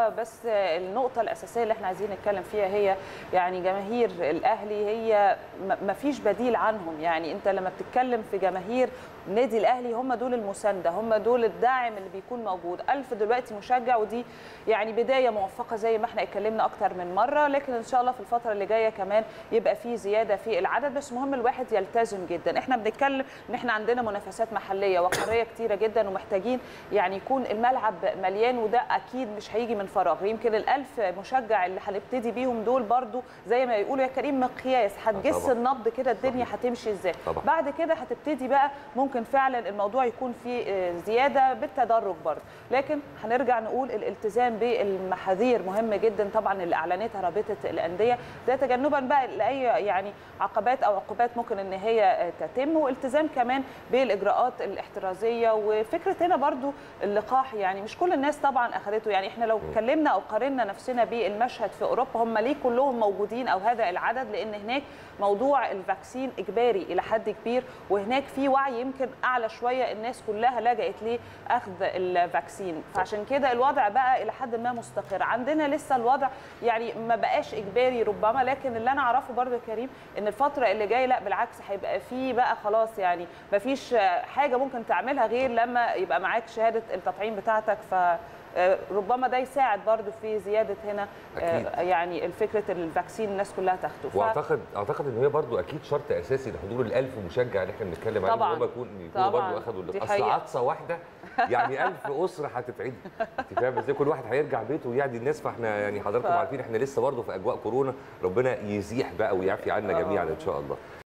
بس النقطة الأساسية اللي احنا عايزين نتكلم فيها هي يعني جماهير الأهلي هي ما فيش بديل عنهم يعني أنت لما بتتكلم في جماهير النادي الأهلي هم دول المساندة هم دول الداعم اللي بيكون موجود ألف دلوقتي مشجع ودي يعني بداية موفقة زي ما احنا اتكلمنا أكتر من مرة لكن إن شاء الله في الفترة اللي جاية كمان يبقى في زيادة في العدد بس مهم الواحد يلتزم جدا احنا بنتكلم إن احنا عندنا منافسات محلية وقارية كتيرة جدا ومحتاجين يعني يكون الملعب مليان وده أكيد مش هيجي من فراغ يمكن الألف مشجع اللي هنبتدي بيهم دول برضو زي ما يقولوا يا كريم مقياس هتجس طبعاً. النبض كده الدنيا هتمشي ازاي طبعاً. بعد كده هتبتدي بقى ممكن فعلا الموضوع يكون فيه آه، زياده بالتدرج برضه لكن هنرجع نقول الالتزام بالمحاذير مهم جدا طبعا اللي اعلنتها رابطه الانديه ده تجنبا بقى لاي يعني عقبات او عقوبات ممكن ان هي آه، تتم والتزام كمان بالاجراءات الاحترازيه وفكره هنا برضو اللقاح يعني مش كل الناس طبعا اخذته يعني احنا لو اتكلمنا او قارنا نفسنا بالمشهد في اوروبا هم ليه كلهم موجودين او هذا العدد لان هناك موضوع الفاكسين اجباري الى حد كبير وهناك في وعي يمكن اعلى شويه الناس كلها لجأت لاخذ الفاكسين فعشان كده الوضع بقى الى حد ما مستقر عندنا لسه الوضع يعني ما بقاش اجباري ربما لكن اللي انا اعرفه برضو يا كريم ان الفتره اللي جايه لا بالعكس هيبقى في بقى خلاص يعني ما فيش حاجه ممكن تعملها غير لما يبقى معاك شهاده التطعيم بتاعتك ف آه، ربما ده يساعد برضو في زياده هنا آه، أكيد. يعني فكره الفاكسين الناس كلها تاخده ف- واعتقد اعتقد ان هي برضو اكيد شرط اساسي لحضور ال1000 مشجع اللي احنا بنتكلم عليه طبعاً. ان هم يكون يكونوا طبعاً. برضو اخذوا دي اصل حقيقة. عطسه واحده يعني 1000 اسره هتتعدي انت فاهم ازاي كل واحد هيرجع بيته ويعدي الناس فاحنا يعني حضراتكم ف- عارفين احنا لسه برضو في اجواء كورونا ربنا يزيح بقى ويعفي عنا آه. جميعا ان شاء الله